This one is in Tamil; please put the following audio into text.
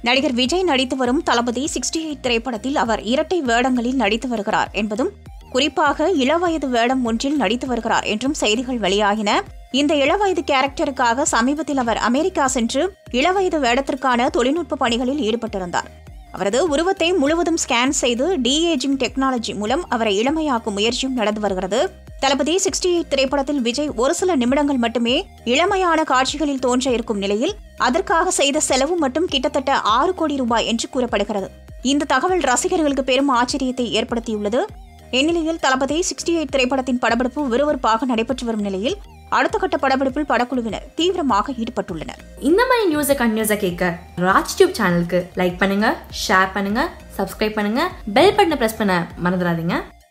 நடிகர் விஜய் நடித்து வரும் தளபதி சிக்ஸ்டி எயிட் திரைப்படத்தில் அவர் இரட்டை வேடங்களில் நடித்து வருகிறார் என்பதும் குறிப்பாக இளவயது வேடம் ஒன்றில் நடித்து வருகிறார் என்றும் செய்திகள் வெளியாகின இந்த இளவயது கேரக்டருக்காக சமீபத்தில் அவர் அமெரிக்கா சென்று இளவயது வேடத்திற்கான தொழில்நுட்ப பணிகளில் ஈடுபட்டிருந்தார் அவரது உருவத்தை முழுவதும் ஸ்கேன் செய்து டிஏஜிங் டெக்னாலஜி மூலம் அவரை இளமையாக்கும் முயற்சியும் நடந்து வருகிறது தளபதி சிக்ஸ்டி எயிட் திரைப்படத்தில் விஜய் ஒரு சில நிமிடங்கள் மட்டுமே இளமையான காட்சிகளில் தோன்ற இருக்கும் நிலையில் அதற்காக செய்த செலவு மட்டும் கிட்டத்தட்ட ஆறு கோடி ரூபாய் என்று கூறப்படுகிறது இந்த தகவல் ரசிகர்களுக்கு பெரும் ஆச்சரியத்தை ஏற்படுத்தியுள்ளது இந்நிலையில் தளபதி சிக்ஸ்டி எயிட் திரைப்படத்தின் படப்பிடிப்பு விறுவிறுப்பாக நடைபெற்று வரும் நிலையில் அடுத்த கட்ட படப்பிடிப்பில் படக்குழுவினர் தீவிரமாக ஈடுபட்டுள்ளனர் இந்த மாதிரி நியூஸை கண்டினியூஸாக கேட்க ராஜ் டியூப் சேனலுக்கு லைக் பண்ணுங்க ஷேர் பண்ணுங்க சப்ஸ்கிரைப் பண்ணுங்க பெல் பட்டனை ப்ரெஸ் பண்ண மறந்துடாதீங்க